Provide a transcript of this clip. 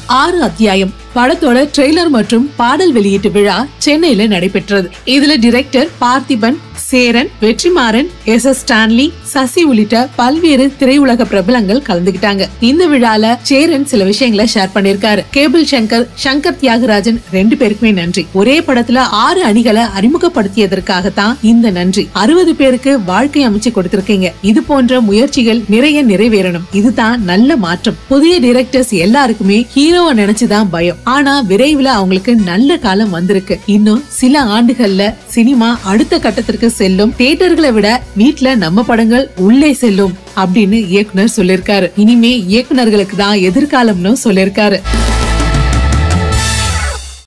ஆறு அத்தியாயம் படத்தோட ட்ரெய்லர் மற்றும் பாடல் வெளியீட்டு விழா சென்னையில நடைபெற்றது இதுல director Parthiban Cheran Vetrimaaran S S Stanley Sasi உள்ளிட்ட பல்வேறு திரையுலக பிரபலங்கள் கலந்துகிட்டாங்க இந்த விழால சேரன் சில விஷயங்களை ஷேர் பண்ணிருக்காரு கேபிள் சங்கர் சங்கர் தியாகராஜன் ரெண்டு பேருக்குமே நன்றி ஒரே படத்துல ஆறு அணிகளை அறிமுகப்படுத்தியதற்காக தான் இந்த நன்றி அறுபது பேருக்கு வாழ்க்கை அமைச்சு கொடுத்திருக்கீங்க இது போன்ற முயற்சிகள் நிறைய நிறைவேறணும் இதுதான் நல்ல மாற்றம் புதிய டிரெக்டர்ஸ் எல்லாருக்குமே ஹீரோவை நினைச்சுதான் பயம் ஆனா விரைவில் அவங்களுக்கு நல்ல காலம் வந்திருக்கு இன்னும் சில ஆண்டுகள்ல சினிமா அடுத்த கட்டத்திற்கு செல்லும் தியேட்டர்களை விட வீட்ல நம்ம படங்கள் உள்ளே செல்லும் அப்படின்னு இயக்குனர் சொல்லிருக்காரு இனிமே இயக்குனர்களுக்கு தான் எதிர்காலம்னு சொல்லிருக்காரு